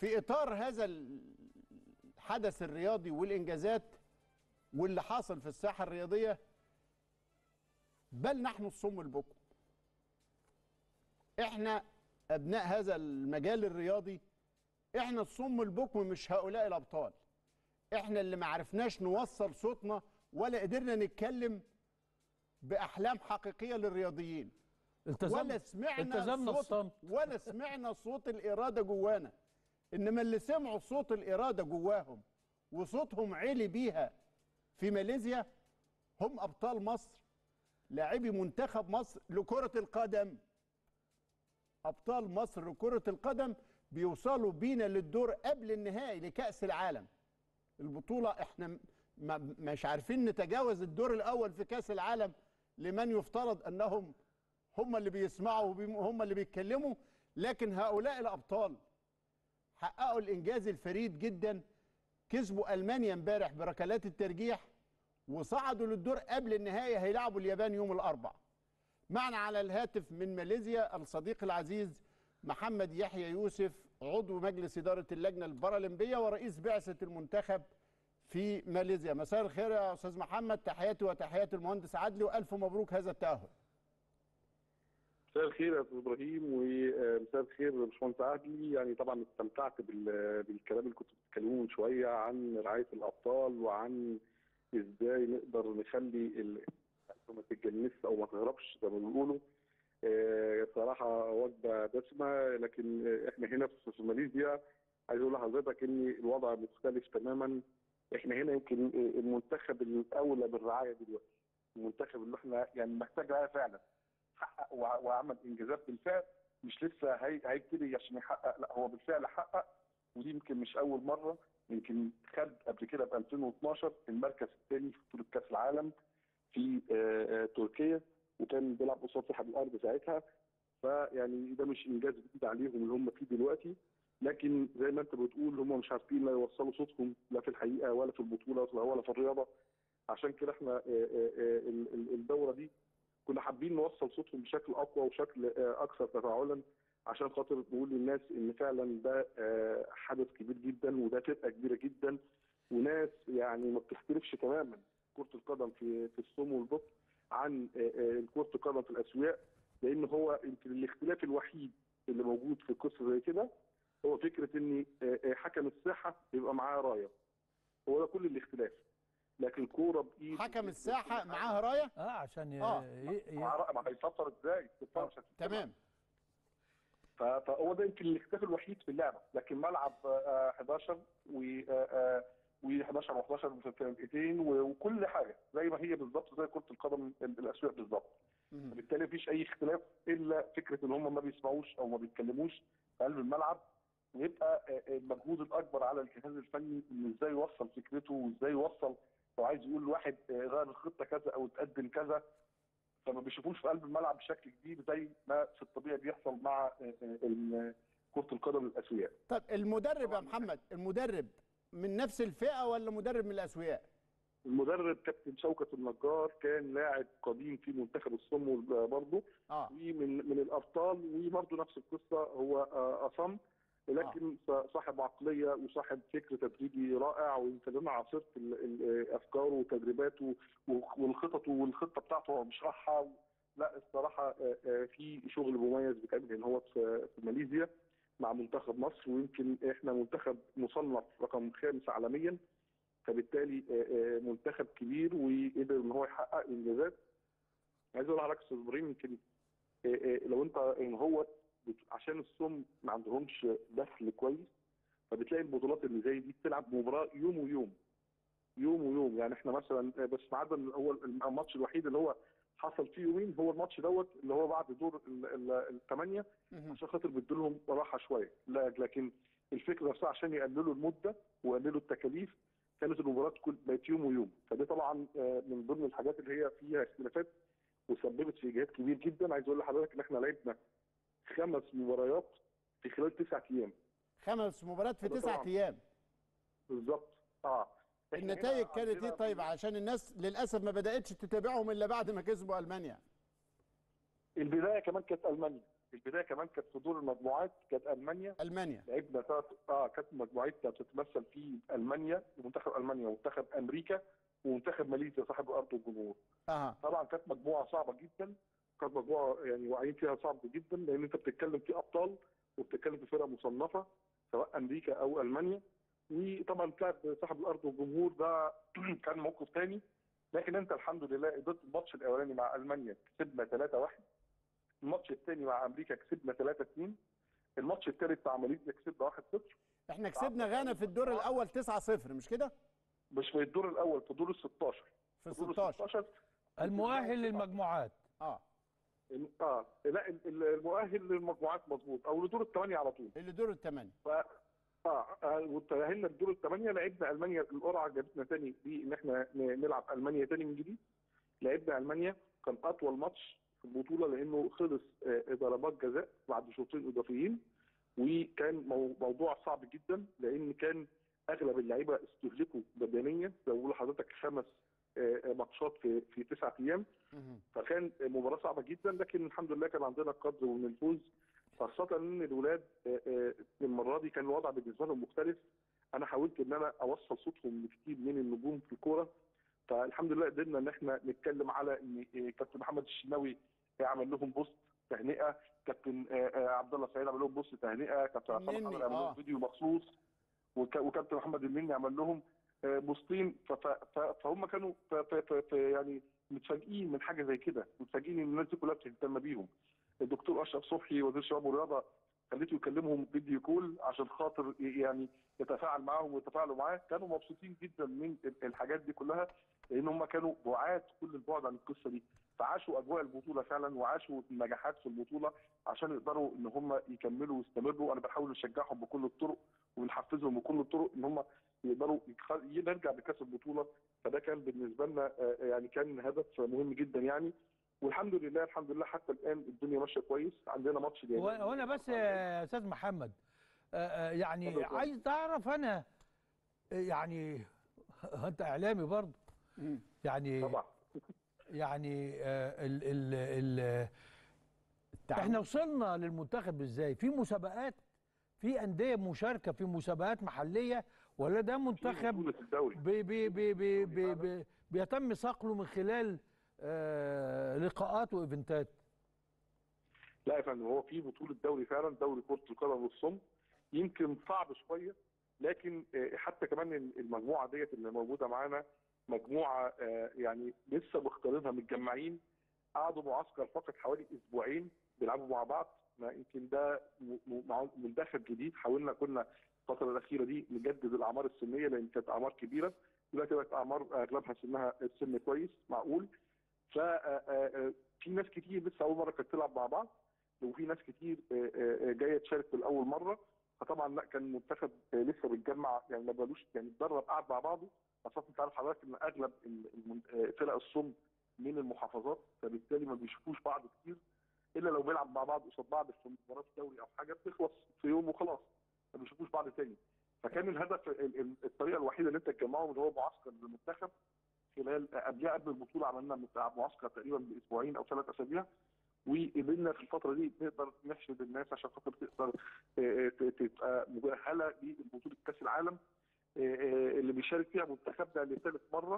في اطار هذا الحدث الرياضي والانجازات واللي حاصل في الساحه الرياضيه بل نحن الصم البكم احنا ابناء هذا المجال الرياضي احنا الصم البكم مش هؤلاء الابطال احنا اللي ما عرفناش نوصل صوتنا ولا قدرنا نتكلم باحلام حقيقيه للرياضيين التزم ولا سمعنا التزمنا صوت الصمت ولا سمعنا صوت الاراده جوانا انما اللي سمعوا صوت الاراده جواهم وصوتهم عالي بيها في ماليزيا هم ابطال مصر لاعبي منتخب مصر لكره القدم ابطال مصر لكره القدم بيوصلوا بينا للدور قبل النهائي لكاس العالم البطوله احنا م- ما- مش عارفين نتجاوز الدور الاول في كاس العالم لمن يفترض انهم هم اللي بيسمعوا وبيم- هم اللي بيتكلموا لكن هؤلاء الابطال حققوا الانجاز الفريد جدا كسبوا المانيا امبارح بركلات الترجيح وصعدوا للدور قبل النهائي هيلعبوا اليابان يوم الاربعاء معنا على الهاتف من ماليزيا الصديق العزيز محمد يحيى يوسف عضو مجلس إدارة اللجنة البارالمبية ورئيس بعثة المنتخب في ماليزيا مساء الخير يا أستاذ محمد تحياتي وتحيات المهندس عدلي وألف مبروك هذا التأهل مساء الخير يا استاذ ابراهيم ومساء الخير يا باشمهندس عادلي يعني طبعا استمتعت بال- بالكلام اللي كنتوا بتتكلموا من شويه عن رعايه الابطال وعن ازاي نقدر نخلي ال- ما تتجنسش او ما تهربش زي ما بيقولوا آه، صراحه وجبه دسمه لكن آه، احنا هنا في في ماليزيا عايز اقول لحضرتك ان الوضع مختلف تماما احنا هنا يمكن آه، المنتخب الاولى بالرعايه دلوقتي المنتخب اللي احنا يعني محتاج رعايه فعلا حقق وع- وعمل انجازات بالفعل مش لسه هي- هيبتدي عشان يحقق لا هو بالفعل حقق ودي يمكن مش اول مره يمكن خد قبل كده ب 2012 المركز الثاني في بطوله كاس العالم في آه، آه، تركيا وكان بيلعب قصاد صاحب الارض ساعتها فيعني ده مش انجاز جديد عليهم اللي هم فيه دلوقتي لكن زي ما انت بتقول هم مش عارفين لا يوصلوا صوتهم لا في الحقيقه ولا في البطوله ولا في الرياضه عشان كده احنا آه، آه، آه، ال- ال- الدوره دي كنا حابين نوصل صوتهم بشكل اقوى وشكل آه، اكثر تفاعلا عشان خاطر نقول للناس ان فعلا ده آه، حدث كبير جدا وده فرقه كبيره جدا وناس يعني ما بتختلفش تماما كره القدم في في الصوم والبطن عن آه، آه، كره القدم في الاسواق لان هو يمكن الاختلاف الوحيد اللي موجود في قصه زي كده هو فكره ان آه، آه، حكم الساحه يبقى معاه رايه هو ده كل الاختلاف لكن كوره بايد حكم الساحة معاه راية اه عشان ي... آه. ي... ي... مع رأي- ما هيسفر ازاي؟ السفارة مش هتسفر. تمام ف- فهو ده يمكن الاختلاف الوحيد في اللعبه لكن ملعب آه، 11 و و11 و11 في فرقتين و- وكل حاجه زي ما هي بالظبط زي كره القدم ال- الاسواق بالظبط فبالتالي مفيش اي اختلاف الا فكره ان هم ما بيسمعوش او ما بيتكلموش في قلب الملعب ويبقى آه، آه، المجهود الاكبر على الجهاز الفني انه ازاي يوصل فكرته وازاي يوصل لو عايز يقول لواحد آه، غير الخطه كذا او تقدم كذا فما بيشوفوش في قلب الملعب بشكل كبير زي ما في الطبيعي بيحصل مع آه، آه، ال- كره القدم الاسوياء طب المدرب يا محمد المدرب من نفس الفئة ولا مدرب من الأسوياء المدرب كابتن شوكت النجار كان لاعب قديم في منتخب الصم برضه اه ومن من الابطال وبرضه نفس القصه هو آه، اصم لكن صاحب عقليه وصاحب فكر تدريبي رائع ويمكن انا عاصرت ال- ال- افكاره وتدريباته والخطط والخطه بتاعته هو بيشرحها لا الصراحه آه، آه، في شغل مميز بيتعمل هنا هو في في ماليزيا مع منتخب مصر ويمكن احنا منتخب مصنف رقم خامس عالميا فبالتالي آه، آه، منتخب كبير وقدر ان هو يحقق انجازات عايز اقول لحضرتك يا استاذ ابراهيم يمكن آه، آه، لو انت ان هو بت- عشان الصم ما عندهمش دخل كويس فبتلاقي البطولات اللي زي دي بتلعب مباراه يوم ويوم يوم ويوم يعني احنا مثلا آه، بس ما عدا ال- هو الماتش الوحيد اللي هو حصل فيه يومين هو الماتش دوت اللي هو بعد دور الثمانيه عشان خاطر بيدوا راحه شويه لا لكن الفكره نفسها عشان يقللوا المده ويقللوا التكاليف كانت المباريات كل بقت يوم ويوم فدي طبعا آه، من ضمن الحاجات اللي هي فيها اختلافات وسببت في اجهاد كبير جدا عايز اقول لحضرتك ان احنا لعبنا خمس مباريات في خلال تسعة ايام خمس مباريات في ده تسعة طبعاً. أيام بالظبط اه إحنا النتائج هنا كانت ايه عندنا طيب عشان الناس للأسف ما بدأتش تتابعهم إلا بعد ما كسبوا ألمانيا البدايه كمان كانت المانيا البدايه كمان كانت في دور المجموعات كانت المانيا المانيا لعبنا ثلاث اه كانت مجموعتنا بتتمثل في المانيا ومنتخب المانيا ومنتخب امريكا ومنتخب ماليزيا صاحب الارض والجمهور اها طبعا كانت مجموعه صعبه جدا كانت مجموعه يعني واعيين فيها صعب جدا لان انت بتتكلم في ابطال وبتتكلم في فرق مصنفه سواء امريكا او المانيا وطبعا تلعب صاحب الارض والجمهور ده كان موقف تاني لكن انت الحمد لله قدرت الماتش الاولاني مع المانيا كسبنا 3-1 الماتش الثاني مع امريكا كسبنا 3-2 الماتش الثالث مع ماليزيا كسبنا 1-0 احنا كسبنا غانا في الدور الاول 9-0 مش كده مش في الدور الاول في دور ال 16 في دور ال 16 16 المؤهل للمجموعات اه اه لا ال- ال- المؤهل للمجموعات مظبوط او لدور الثمانيه على طول اللي دور الثمانيه ف اه آه، وتأهلنا لدور الثمانيه لعبنا المانيا القرعه جابتنا تاني بان احنا ن- نلعب المانيا تاني من جديد لعبنا المانيا كان اطول ماتش في البطوله لانه خلص آه، ضربات جزاء بعد شوطين اضافيين وكان مو- موضوع صعب جدا لان كان اغلب اللعيبه استهلكوا بدنيا زي ما بقول لحضرتك خمس آه، آه، ماتشات في في تسعة ايام مهم. فكان مباراه صعبه جدا لكن الحمد لله كان عندنا قدر من الفوز خاصه ان الولاد آه، آه، المره دي كان الوضع بالنسبه لهم مختلف انا حاولت ان انا اوصل صوتهم لكتير من النجوم في الكوره فالحمد لله قدرنا ان احنا نتكلم على ان آه، كابتن محمد الشناوي عمل لهم بوست تهنئه كابتن آه، آه، عبد الله السعيد عمل لهم بوست تهنئه كابتن عصام النني، محمد عمل آه. لهم فيديو مخصوص وك- وكابتن محمد المني عمل لهم آه، بوستين ف- ف- ف- فهم كانوا ف- ف- ف- ف- يعني متفاجئين من حاجه زي كده متفاجئين ان الناس دي كلها بتهتم بيهم الدكتور اشرف صبحي وزير الشباب والرياضه خليته يكلمهم فيديو كول عشان خاطر ي- يعني يتفاعل معاهم ويتفاعلوا معاه كانوا مبسوطين جدا من ال- الحاجات دي كلها لان هم كانوا بعاد كل البعد عن القصه دي فعاشوا اجواء البطوله فعلا وعاشوا النجاحات في البطوله عشان يقدروا ان هم يكملوا ويستمروا انا بحاول اشجعهم بكل الطرق ونحفزهم بكل الطرق ان هم يقدروا يخ- نرجع بكاس البطوله فده كان بالنسبه لنا آه، يعني كان هدف مهم جدا يعني والحمد لله الحمد لله حتى الان الدنيا ماشيه كويس عندنا ماتش و- وانا بس يا استاذ محمد آه، آه، يعني اتفضل. عايز اعرف انا آه، يعني انت اعلامي برضه مم. يعني طبعا يعني آه، ال ال ال التعامل. احنا وصلنا للمنتخب ازاي في مسابقات في انديه مشاركه في مسابقات محليه ولا ده منتخب بطولة الدوري بي بي بي بي بي بي بيتم صقله من خلال آه لقاءات وايفنتات لا يا فندم هو في بطوله دوري فعلا دوري كره القدم والصم يمكن صعب شويه لكن آه، حتى كمان المجموعه ديت اللي موجوده معانا مجموعه آه، يعني لسه مختارينها متجمعين قعدوا معسكر فقط حوالي اسبوعين بيلعبوا مع بعض ما يمكن ده م- م- مع- منتخب جديد حاولنا كنا الفتره الاخيره دي نجدد الاعمار السنيه لان كانت اعمار كبيره دلوقتي بقت اعمار اغلبها سنها السن كويس معقول ف آه، آه، في ناس كتير لسه اول مره كانت تلعب مع بعض وفي ناس كتير آه، آه، جايه تشارك لاول مره فطبعا لا كان منتخب آه، لسه بيتجمع يعني ما بقالوش يعني اتدرب قعد مع بعضه خاصه انت عارف حضرتك ان اغلب ال- المن- آه، فرق الصم من المحافظات فبالتالي ما بيشوفوش بعض كتير الا لو بيلعب مع بعض قصاد بعض في مباراه دوري او حاجه بتخلص في يوم وخلاص ما بيشوفوش بعض تاني فكان الهدف ال- ال- الطريقه الوحيده اللي انت تجمعهم اللي هو معسكر للمنتخب خلال قبلها قبل البطوله عملنا مت- معسكر تقريبا باسبوعين او ثلاث اسابيع وقدرنا في الفتره دي نقدر نحشد الناس عشان خاطر تقدر آه، ت- تبقى مؤهله لبطوله كاس العالم آه، آه، اللي بيشارك فيها منتخبنا لثالث مره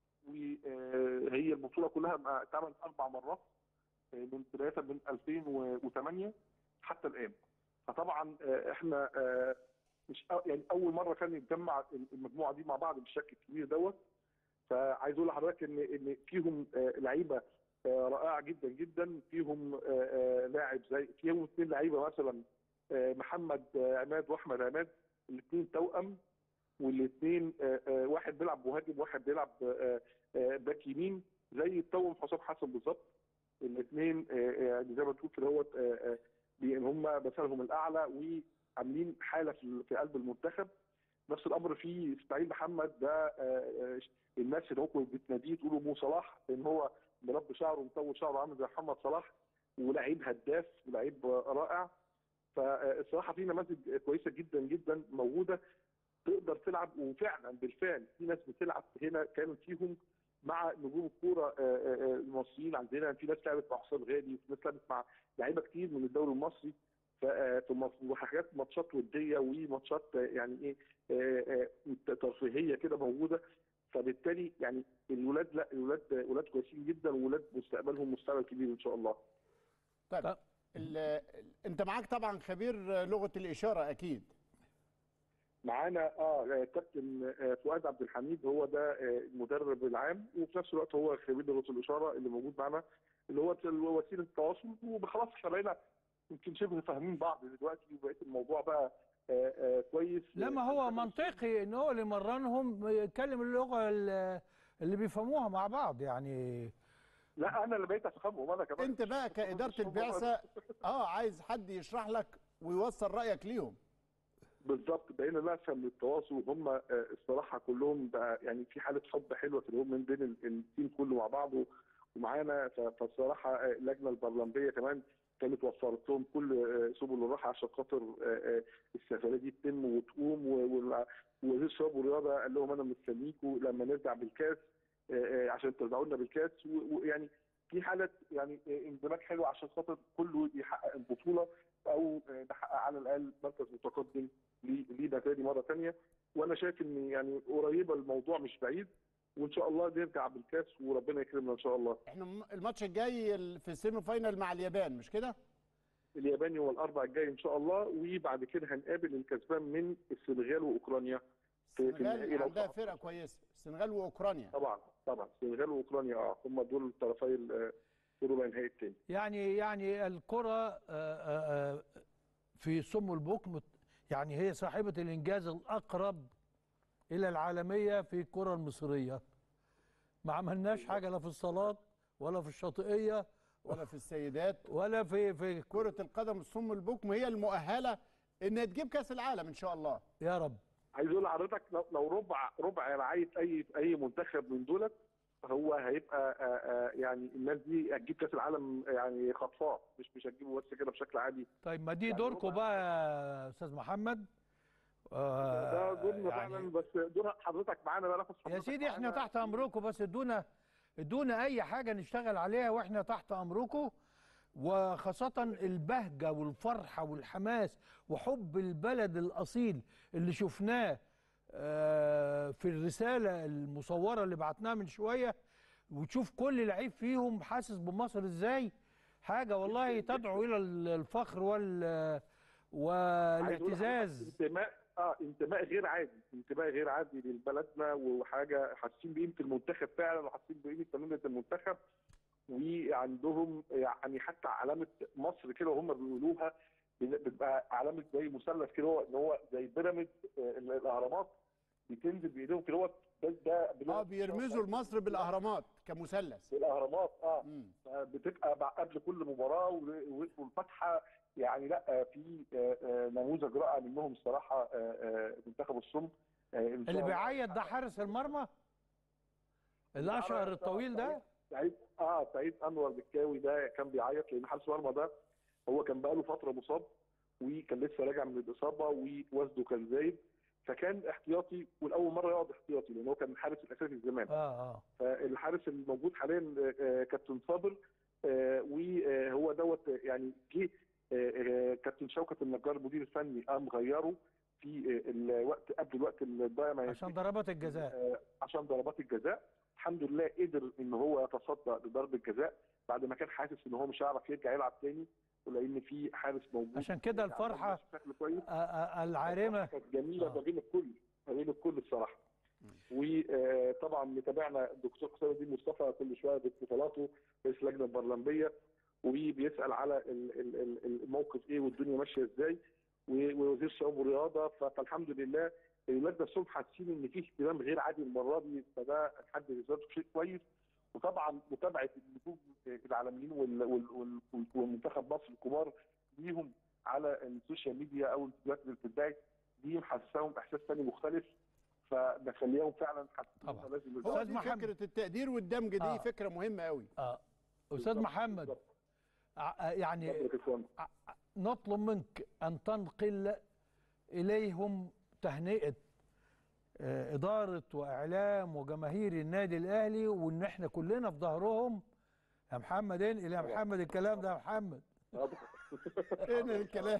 وهي البطوله كلها ما- اتعملت اربع مرات آه، من بدايه من 2008 حتى الان فطبعا آه، احنا آه، مش أو- يعني اول مره كان يتجمع المجموعه دي مع بعض بالشكل الكبير دوت فعايز اقول لحضرتك ان ان فيهم آه، لعيبه آه، رائعه جدا جدا فيهم آه، آه، لاعب زي فيهم اثنين لعيبه مثلا آه، محمد آه، عماد واحمد عماد الاثنين توأم والاثنين واحد بيلعب مهاجم واحد بيلعب آه، آه، باك يمين زي التوأم حسام حسن بالظبط الاثنين يعني زي ما تقول كده هو ان هم مثلهم الاعلى وعاملين حاله في في قلب المنتخب نفس الامر في اسماعيل محمد ده آه، آه، الناس اللي هو بتناديه تقولوا مو صلاح لان هو مربي شعره ومطول شعره عامل زي محمد صلاح ولعيب هداف ولعيب رائع فالصراحه في نماذج كويسه جدا جدا موجوده تقدر تلعب وفعلا بالفعل في ناس بتلعب هنا كانوا فيهم مع نجوم الكوره آه، آه، آه، المصريين عندنا في ناس لعبت مع حسام غالي وفي ناس لعبت مع لعيبه كتير من الدوري المصري ف- آه، في مصر وحاجات ماتشات وديه وماتشات آه، يعني ايه آه، آه، ترفيهيه كده موجوده فبالتالي يعني الولاد لا الولاد ولاد كويسين جدا وولاد مستقبلهم مستقبل كبير ان شاء الله طيب طب. ال- ال- انت معاك طبعا خبير لغه الاشاره اكيد معانا اه كابتن آه، فؤاد عبد الحميد هو ده آه، المدرب العام وفي نفس الوقت هو خبير لغه الاشاره اللي موجود معانا اللي هو وسيله التواصل وخلاص احنا بقينا يمكن شبه فاهمين بعض دلوقتي وبقيت الموضوع بقى آه، آه، كويس لا ما هو منطقي ان هو اللي يمرنهم يتكلم اللغه ال- اللي بيفهموها مع بعض يعني لا انا اللي بقيت افهمهم انا كمان انت بقى كاداره البعثه اه عايز حد يشرح لك ويوصل رايك ليهم بالظبط بقينا نفهم التواصل هم آه، الصراحه كلهم بقى يعني في حاله حب حلوه في الهجوم من بين ال- التيم كله مع بعضه ومعانا ف- فالصراحه آه، اللجنه البرلمانيه كمان كانت وفرت لهم كل آه، سبل الراحه عشان خاطر آه، آه، السفريه دي تتم وتقوم و- وال- ووزير الشباب والرياضه قال لهم انا مستنيكم لما نرجع بالكاس آه، آه، عشان ترجعوا لنا بالكاس و- ويعني في حاله يعني آه، اندماج حلو عشان خاطر كله يحقق البطوله او آه، نحقق على الاقل مركز متقدم لي- لينا تاني مره تانيه وانا شايف ان يعني قريبه الموضوع مش بعيد وان شاء الله نرجع بالكاس وربنا يكرمنا ان شاء الله احنا م- الماتش الجاي ال- في السيمي فاينال مع اليابان مش كده الياباني هو الاربع الجاي ان شاء الله وبعد كده هنقابل الكسبان من السنغال واوكرانيا في في النهائي السنغال لو عندها صعد. فرقه كويسه السنغال واوكرانيا طبعا طبعا السنغال واوكرانيا اه هم دول الطرفي ال- في ربع النهائي الثاني يعني يعني الكره آه، آه، آه، في سم البكم يعني هي صاحبه الانجاز الاقرب الى العالميه في الكره المصريه ما عملناش حاجه لا في الصالات ولا في الشاطئيه ولا في السيدات ولا في في كره القدم الصم البكم هي المؤهله انها تجيب كاس العالم ان شاء الله يا رب عايز اقول لحضرتك لو لو ربع ربع رعايه اي اي منتخب من دولت هو هيبقى آه، آه، يعني الناس دي هتجيب كاس العالم يعني خطفاه مش مش هتجيبه بس كده بشكل عادي طيب ما دي يعني دوركم ربع- بقى يا استاذ محمد آه، ده دورنا يعني فعلا بس دور حضرتك معانا بقى نفس يا حضرتك سيدي احنا معانا. تحت امركم بس ادونا ادونا اي حاجه نشتغل عليها واحنا تحت امركم وخاصة البهجة والفرحة والحماس وحب البلد الأصيل اللي شفناه آه، في الرسالة المصورة اللي بعتناها من شوية وتشوف كل لعيب فيهم حاسس بمصر ازاي حاجة والله تدعو إلى الفخر وال عايز أقول والاعتزاز لحضرتك انتماء اه انتماء غير عادي انتماء غير عادي لبلدنا وحاجه حاسين بقيمه المنتخب فعلا وحاسين بقيمه تمرينه المنتخب وعندهم يعني حتى علامه مصر كده وهم بيقولوها بتبقى علامه زي مثلث كده هو ان هو زي بيراميد آه، الاهرامات بتنزل بايديهم كده هو ده ده اه بيرمزوا لمصر بالاهرامات كمثلث بالاهرامات اه مم. بتبقى بع- قبل كل مباراه و- والفتحه يعني لا في آه، آه، نموذج رائع منهم الصراحه آه، آه، منتخب الصم آه، إن شاء اللي الله. بيعيط ده حارس المرمى الأشقر الطويل ده سعيد اه سعيد انور بكاوي ده كان بيعيط لان حارس المرمى ده هو كان بقاله فتره مصاب وكان لسه راجع من الاصابه ووزنه كان زايد فكان احتياطي والاول مره يقعد احتياطي لان هو كان الحارس الاساسي زمان اه اه فالحارس الموجود حاليا آه، كابتن صابر آه، وهو دوت يعني جه آه، آه، كابتن شوكت النجار المدير الفني قام غيره في آه، الوقت قبل الوقت الضايع ما عشان ينتهي، ضربات الجزاء آه، عشان ضربات الجزاء الحمد لله قدر ان هو يتصدى لضرب الجزاء بعد ما كان حاسس ان هو مش هيعرف يرجع يلعب تاني ولان في حارس موجود عشان كده الفرحة بشكل كويس آه، آه، العارمة كانت جميله آه. ما بين الكل ما بين الكل الصراحه وطبعا متابعنا الدكتور حسام الدين مصطفى كل شويه باتصالاته رئيس اللجنه البرلمانيه وبيسال على ال- ال- ال- الموقف ايه والدنيا ماشيه ازاي و- ووزير الشباب والرياضه ف- فالحمد لله الولاد نفسهم حاسين ان في اهتمام غير عادي المره دي فده حد ذاته شيء كويس وطبعا متابعه النجوم العالميين وال- وال- وال- والمنتخب مصر الكبار ليهم على السوشيال ميديا او الفيديوهات اللي بتتباعت دي محسساهم احساس ثاني مختلف فمخليهم فعلا حاسين طبعا. إن لازم هو أستاذ دي محمد. فكره التقدير والدمج دي آه. فكره مهمه قوي اه استاذ بالظبط، محمد بالظبط. آه، آه، يعني اتفضل يا كابتن. آه، آه، نطلب منك ان تنقل اليهم تهنئه آه، اداره واعلام وجماهير النادي الاهلي وان احنا كلنا في ظهرهم يا محمد انقل يا محمد الكلام ده يا محمد ايه ده الكلام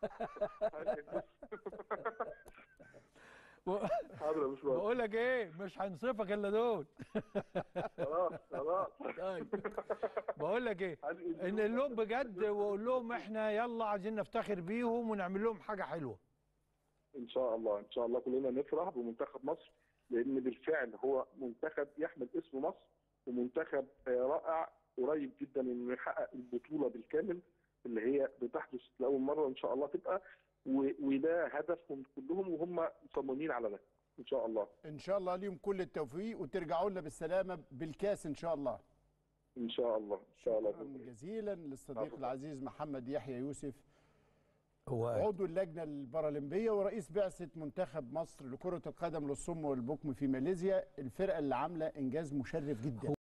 و- حاضر يا باشمهندس بقول لك ايه مش هنصفك الا دول خلاص خلاص طيب بقول لك ايه هنقل ان لهم بجد واقول لهم احنا يلا عايزين نفتخر بيهم ونعمل لهم حاجه حلوه ان شاء الله ان شاء الله كلنا نفرح بمنتخب مصر لان بالفعل هو منتخب يحمل اسم مصر ومنتخب آه، رائع قريب جدا انه يحقق البطوله بالكامل اللي هي بتحدث لاول مره ان شاء الله تبقى و- وده هدفهم كلهم وهم مصممين على ده ان شاء الله ان شاء الله ليهم كل التوفيق وترجعوا لنا بالسلامه بالكاس ان شاء الله ان شاء الله ان شاء الله شكرا جزيلا للصديق عفواً. العزيز محمد يحيى يوسف هو عضو اللجنه البارالمبيه ورئيس بعثه منتخب مصر لكره القدم للصم والبكم في ماليزيا الفرقه اللي عامله انجاز مشرف جدا